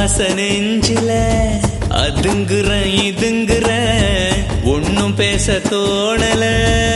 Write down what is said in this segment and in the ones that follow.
ஆசை நெஞ்சில அதுங்குற இதுங்குற ஒன்னும் பேச தோணல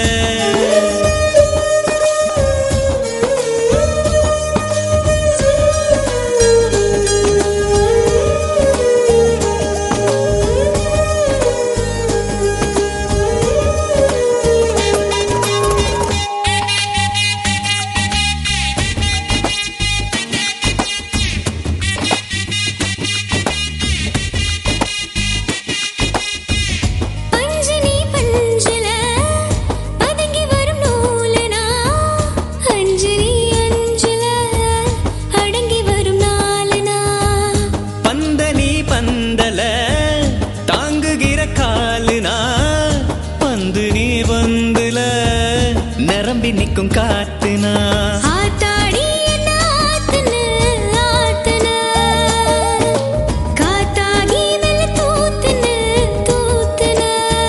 பஞ்சனி பஞ்சல பதுங்கி வரும் நூலனா அஞ்சனி அஞ்சல அடங்கி வரும் நாளனா பந்தனி பந்தல தாங்குகிற காலுனா பந்து நீ பந்துல நிரம்பி நிற்கும் காத்துனா ஆத்தாடி என்ன ஆத்துன ஆத்துன காத்தாகி மெல்ல தூத்துன தூத்துன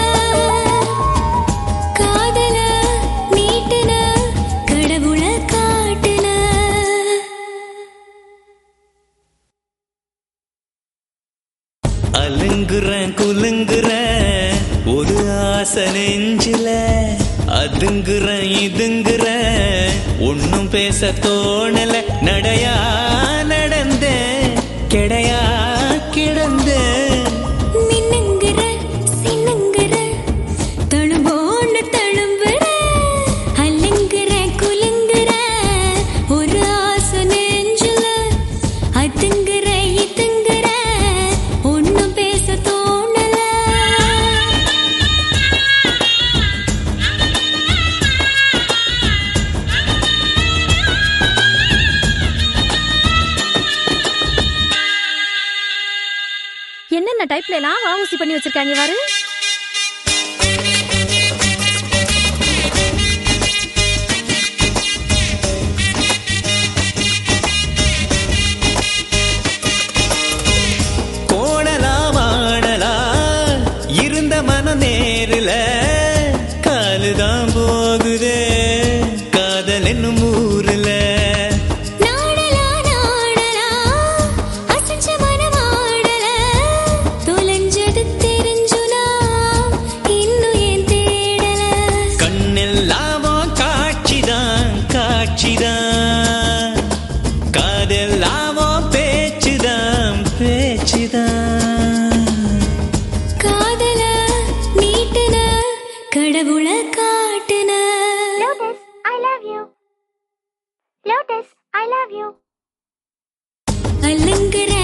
காதல நீட்டுன கடவுள காட்டுன அலுங்குறேன் குலுங்குறேன் ஒரு ஆசை நெஞ்சில அதுங்குறேன் இதுங்குறேன் ஒன்னும் பேச தோணல நடையா நடந்தேன் கிடையா கிடந்தேன் மின்னுங்கிற சின்னுங்கிற தழும்போன்னு தழும்புற அல்லுங்கிற குலுங்குற ஒரு ஆசை நெஞ்சுல அதுங்கிற இதுங்கிற ஒன்னும் பேச தோணல என்னென்ன டைப்ல எல்லாம் வாவூசி பண்ணி வச்சிருக்காங்க பாரு கோணலா மாடலா இருந்த மன நேருல காலுதான் போகுதே காதல் என்னும் ஊருல நாடலா நாடலா அசஞ்ச மனமாடல தொலைஞ்சது தெரிஞ்சுனா இன்னும் ஏன் தேடல கண்ணெல்லாமோ காட்சிதான் காட்சிதான் காதெல்லாமோ பேச்சுதான் பேச்சுதான் காதல நீட்டுன கடவுள காட்டுன Lotus, I love you. Lotus, I love you. அல்லுங்கிற